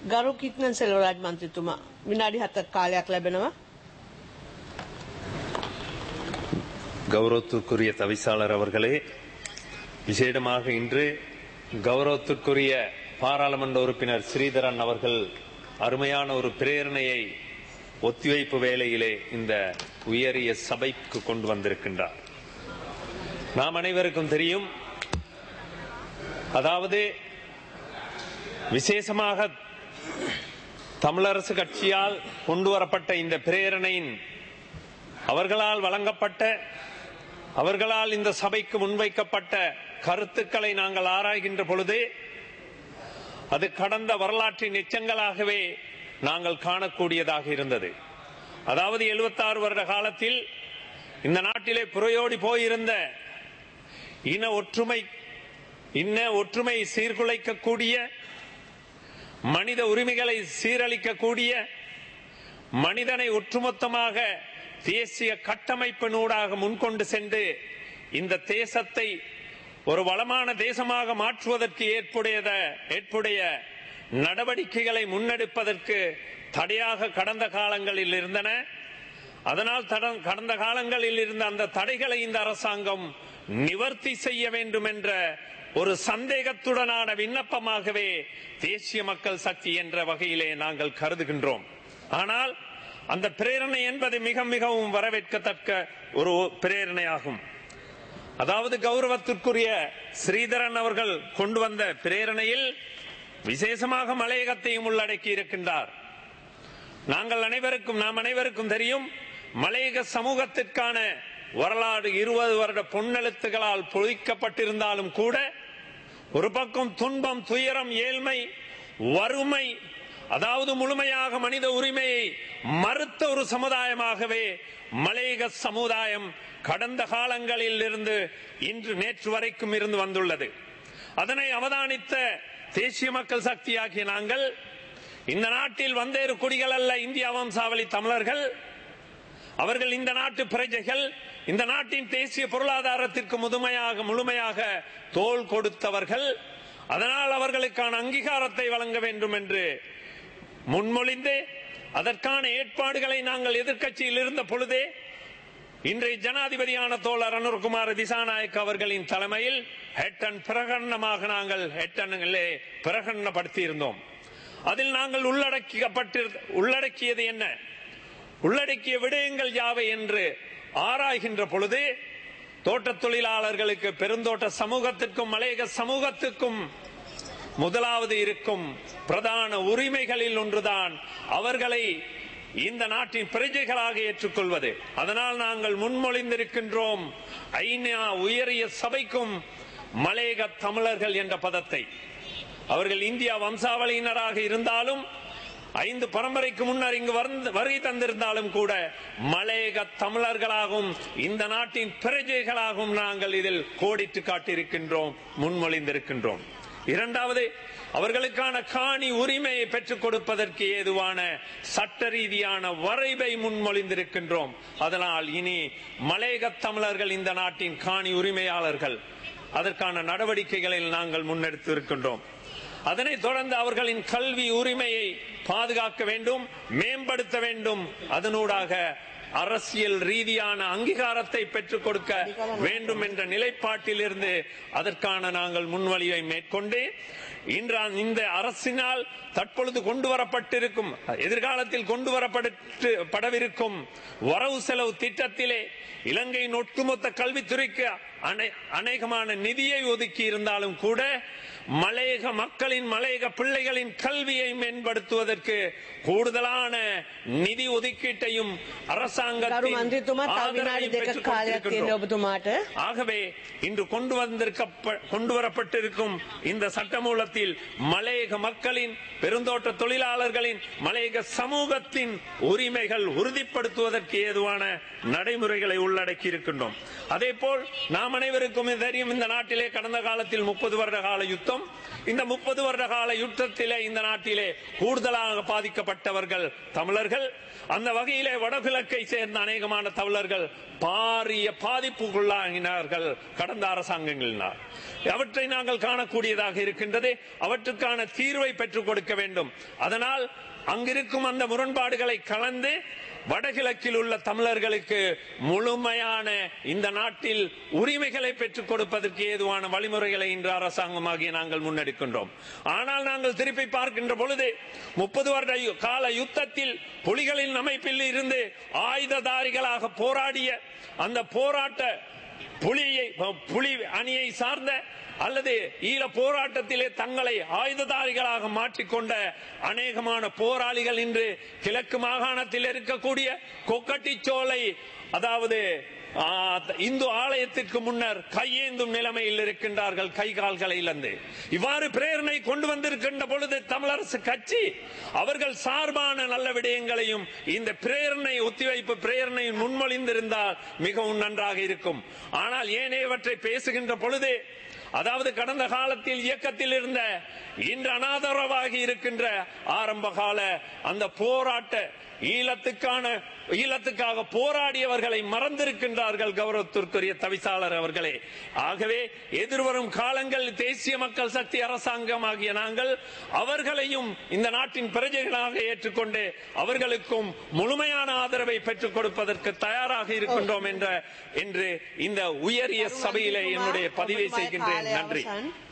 ගරු කිත්නන් සෙල්වරාජ් මන්ත්‍රතුමා විනාඩි හතක් කාලයක් ලැබෙනවා. கௌரவத்திற்குரிய தவிசாளர் அவர்களே விசேடமாக இன்று கௌரவத்திற்குரிய பாராளுமன்ற உறுப்பினர் ஸ்ரீதரன் அவர்கள் அருமையான ஒரு பிரேரணையை ஒத்திவைப்பு வேளையிலே இந்த உயரிய சபைக்கு கொண்டு வந்திருக்கின்றார் நாம் அனைவருக்கும் தெரியும் அதாவது விசேஷமாக தமிழரசு கட்சியால் கொண்டு வரப்பட்ட இந்த பிரேரணையின் அவர்களால் வழங்கப்பட்ட அவர்களால் இந்த சபைக்கு முன்வைக்கப்பட்ட கருத்துக்களை நாங்கள் ஆராய்கின்ற பொழுது அது கடந்த வரலாற்றின் எச்சங்களாகவே நாங்கள் காணக்கூடியதாக இருந்தது அதாவது 76 வருட காலத்தில் இந்த நாட்டிலே புறையோடி போயிருந்த இன ஒற்றுமை இன்ன ஒற்றுமை சீர்குலைக்கக்கூடிய மனித உரிமைகளை சீரழிக்கக்கூடிய மனிதனை ஒட்டுமொத்தமாக தேசிய கட்டமைப்பினூடாக முன்கொண்டு சென்று இந்த தேசத்தை ஒரு வளமான தேசமாக மாற்றுவதற்கு ஏற்புடையத ஏற்புடைய நடவடிக்கைகளை முன்னெடுப்பதற்கு தடையாக கடந்த காலங்களில் இருந்தன அதனால் தட- கடந்த காலங்களில் இருந்த அந்த தடைகளை இந்த அரசாங்கம் நிவர்த்தி செய்ய வேண்டும் என்ற ஒரு சந்தேகத்துடனான விண்ணப்பமாகவே தேசிய மக்கள் சக்தி என்ற வகையிலே நாங்கள் கருதுகின்றோம் ஆனால் அந்த பிரேரணை என்பது மிக மிகவும் வரவேற்கத்தக்க ஒரு பிரேரணையாகும் அதாவது கௌரவத்திற்குரிய ஸ்ரீதரன் அவர்கள் கொண்டு வந்த பிரேரணையில் விசேஷமாக மலையகத்தையும் உள்ளடக்கி இருக்கின்றார் நாங்கள் அனைவருக்கும் நாம் அனைவருக்கும் தெரியும் மலையக சமூகத்திற்கான வரலாறு இருபது வருட பொன்னெழுத்துகளால் பொழிக்கப்பட்டிருந்தாலும் கூட ஒரு பக்கம் துன்பம் துயரம் ஏழ்மை வறுமை அதாவது முழுமையாக மனித உரிமையை மறுத்த ஒரு சமுதாயமாகவே மலையக சமுதாயம் கடந்த காலங்களில் இருந்து இன்று நேற்று வரைக்கும் இருந்து வந்துள்ளது அதனை அவதானித்த தேசிய மக்கள் சக்தியாகிய நாங்கள் இந்த நாட்டில் வந்தேறு குடிகள் அல்ல இந்தியா வம்சாவளி தமிழர்கள் அவர்கள் இந்த நாட்டு பிரஜைகள் இந்த நாட்டின் தேசிய பொருளாதாரத்திற்கு முதுமையாக முழுமையாக தோள் கொடுத்தவர்கள் அதனால் அவர்களுக்கான அங்கீகாரத்தை வழங்க வேண்டும் என்று முன்மொழிந்து அதற்கான ஏற்பாடுகளை நாங்கள் எதிர்க்கட்சியில் இருந்த பொழுதே இன்றைய ஜனாதிபதியான தோழர் அனுர்குமார் திசாநாயக் அவர்களின் தலைமையில் ஹெட்டன் பிரகடனமாக நாங்கள் ஹெட்டனிலே பிரகடனப்படுத்தி இருந்தோம் அதில் நாங்கள் உள்ளடக்கப்பட்டு உள்ளடக்கியது என்ன உள்ளடக்கிய விடயங்கள் யாவை என்று ஆராய்கின்ற பொழுது தோட்டத் தொழிலாளர்களுக்கு பெருந்தோட்ட சமூகத்திற்கும் மலையக சமூகத்துக்கும் முதலாவது இருக்கும் பிரதான உரிமைகளில் ஒன்றுதான் அவர்களை இந்த நாட்டின் பிரஜைகளாக ஏற்றுக்கொள்வது அதனால் நாங்கள் முன்மொழிந்திருக்கின்றோம் ஐநா உயரிய சபைக்கும் மலையக தமிழர்கள் என்ற பதத்தை அவர்கள் இந்தியா வம்சாவளியினராக இருந்தாலும் ஐந்து பரம்பரைக்கு முன்னர் இங்கு வந்து- வருகை தந்திருந்தாலும் கூட மலையக தமிழர்களாகவும் இந்த நாட்டின் பிரஜைகளாகவும் நாங்கள் இதில் கோடிட்டு காட்டியிருக்கின்றோம் முன்மொழிந்திருக்கின்றோம் இரண்டாவது அவர்களுக்கான காணி உரிமையை பெற்றுக் கொடுப்பதற்கு ஏதுவான சட்ட ரீதியான வரைவை முன்மொழிந்திருக்கின்றோம் அதனால் இனி மலையக தமிழர்கள் இந்த நாட்டின் காணி உரிமையாளர்கள் அதற்கான நடவடிக்கைகளில் நாங்கள் முன்னெடுத்து இருக்கின்றோம் அதனைத் தொடர்ந்து அவர்களின் கல்வி உரிமையை பாதுகாக்க வேண்டும் மேம்படுத்த வேண்டும் அதனூடாக அரசியல் ரீதியான அங்கீகாரத்தை பெற்றுக் கொடுக்க வேண்டும் என்ற நிலைப்பாட்டில் இருந்து அதற்கான நாங்கள் முன்வழியை மேற்கொண்டு இன்று இந்த அரசினால் தற்பொழுது கொண்டு வரப்பட்டிருக்கும் எதிர்காலத்தில் கொண்டு வரப்பட்டு படவிருக்கும் வரவு செலவு திட்டத்திலே இலங்கையின் ஒட்டுமொத்த கல்வித்துறைக்கு அனை- அநேகமான நிதியை ஒதுக்கி இருந்தாலும் கூட மலையக மக்களின் மலையக பிள்ளைகளின் கல்வியை மேம்படுத்துவதற்கு கூடுதலான நிதி ஒதுக்கீட்டையும் ගරු அரசாங்கத்தின் මන්ත්‍රතුමා තව විනාඩි ஆதரவையும் දෙක பெற்றுக் කාලයක් තියෙන கொடுத்திருக்கின்றோம். ඔබතුමාට. ஆகவே இன்று கொண்டு வந்திருக்க கொண்டு வரப்பட்டிருக்கும் இந்த சட்டமூலத்தில் மலையக மக்களின் பெருந்தோட்ட தொழிலாளர்களின் மலையக சமூகத்தின் உரிமைகள் உறுதிப்படுத்துவதற்கு ஏதுவான நடைமுறைகளை உள்ளடக்கி இருக்கின்றோம் அதே போல் நாம் அனைவருக்கும் இது தெரியும் இந்த நாட்டிலே கடந்த காலத்தில் முப்பது வருட கால யுத்தம் அரசாங்கம் இந்த முப்பது வருட கால யுத்தத்திலே இந்த நாட்டிலே கூடுதலாக பாதிக்கப்பட்டவர்கள் தமிழர்கள் அந்த வகையிலே வடகிழக்கை சேர்ந்த அநேகமான தமிழர்கள் பாரிய பாதிப்புக்குள்ளாகினார்கள் கடந்த அரசாங்கங்களினால் அவற்றை நாங்கள் காணக்கூடியதாக இருக்கின்றது அவற்றுக்கான தீர்வை பெற்றுக் கொடுக்க வேண்டும் அதனால் அங்கிருக்கும் அந்த முரண்பாடுகளை கலந்து வடகிழக்கில் உள்ள தமிழர்களுக்கு முழுமையான இந்த நாட்டில் உரிமைகளை பெற்றுக் கொடுப்பதற்கு ஏதுவான வழிமுறைகளை இன்று அரசாங்கமாகிய நாங்கள் முன்னெடுக்கின்றோம் ஆனால் நாங்கள் திருப்பி பார்க்கின்ற பொழுது முப்பது வருட யு- கால யுத்தத்தில் புலிகளின் அமைப்பில் இருந்து ஆயுததாரிகளாக போராடிய அந்த போராட்ட புலியை புலி அணியை சார்ந்த அல்லது ஈழ போராட்டத்திலே தங்களை ஆயுததாரிகளாக மாற்றிக்கொண்ட அநேகமான போராளிகள் இன்று கிழக்கு மாகாணத்தில் இருக்கக்கூடிய கொக்கட்டிச்சோலை அதாவது ஆ, இந்து ஆலயத்திற்கு முன்னர் கையேந்தும் நிலைமையில் இருக்கின்றார்கள் கை கால்களை இழந்து இவ்வாறு பிரேரணை கொண்டு வந்திருக்கின்ற பொழுது தமிழரசு கட்சி அவர்கள் சார்பான நல்ல விடயங்களையும் இந்த பிரேரணை ஒத்திவைப்பு பிரேரணை முன்மொழிந்திருந்தால் மிகவும் நன்றாக இருக்கும் ஆனால் ஏனையவற்றை பேசுகின்ற பொழுது அதாவது கடந்த காலத்தில் இயக்கத்தில் இருந்த இன்று அனாதரவாகி இருக்கின்ற ஆரம்ப கால அந்த போராட்ட ஈழத்துக்கான ஈழத்துக்காக போராடியவர்களை மறந்திருக்கின்றார்கள் கௌரவத்திற்குரிய தவிசாளர் அவர்களே ஆகவே எதிர்வரும் காலங்கள் தேசிய மக்கள் சக்தி அரசாங்கம் ஆகிய நாங்கள் அவர்களையும் இந்த நாட்டின் பிரஜைகளாக ஏற்றுக்கொண்டு அவர்களுக்கும் முழுமையான ஆதரவை பெற்றுக் கொடுப்பதற்கு தயாராக இருக்கின்றோம் என்ற என்று இந்த உயரிய சபையிலே என்னுடைய பதிவை செய்கின்றேன் நன்றி අවසන්.